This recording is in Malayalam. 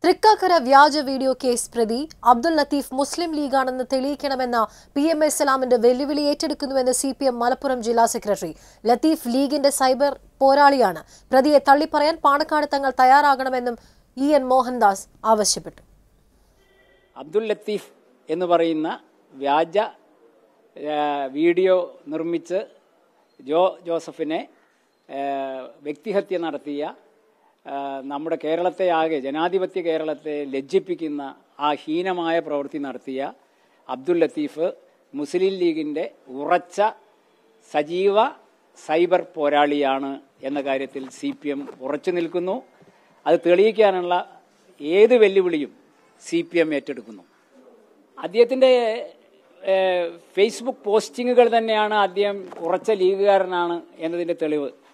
തൃക്കാക്കര വ്യാജ വീഡിയോ കേസ് പ്രതി അബ്ദുൽ ലത്തീഫ് മുസ്ലിം ലീഗാണെന്ന് തെളിയിക്കണമെന്ന പി എം എ സലാമിന്റെ വെല്ലുവിളി ഏറ്റെടുക്കുന്നുവെന്ന് സി പി എം മലപ്പുറം ജില്ലാ സെക്രട്ടറി ലത്തീഫ് ലീഗിന്റെ സൈബർ പോരാളിയാണ് പ്രതിയെ തള്ളിപ്പറയാൻ പാണക്കാട് തങ്ങൾ തയ്യാറാകണമെന്നും ഇ എൻ മോഹൻദാസ് ആവശ്യപ്പെട്ടു അബ്ദുൽ ലത്തീഫ് എന്ന് പറയുന്ന വ്യാജ ആ, വീഡിയോ നിർമ്മിച്ച് ജോ ജോസഫിനെ ആ, വ്യക്തിഹത്യ നടത്തിയ ആ, നമ്മുടെ കേരളത്തെ ആകെ ജനാധിപത്യ കേരളത്തെ ലജ്ജിപ്പിക്കുന്ന ആ ഹീനമായ പ്രവൃത്തി നടത്തിയ അബ്ദുൽ ലത്തീഫ് മുസ്ലിം ലീഗിന്റെ ഉറച്ച സജീവ സൈബർ പോരാളിയാണ് എന്ന കാര്യത്തിൽ സി പി എം ഉറച്ചു നിൽക്കുന്നു അത് തെളിയിക്കാനുള്ള ഏത് വെല്ലുവിളിയും സി പി എം ഏറ്റെടുക്കുന്നു അദ്ദേഹത്തിന്റെ ഏഹ്, ഫേസ്ബുക്ക് പോസ്റ്റിങ്ങുകൾ തന്നെയാണ് അദ്ദേഹം ഉറച്ച ലീഗുകാരനാണ് എന്നതിന്റെ തെളിവ്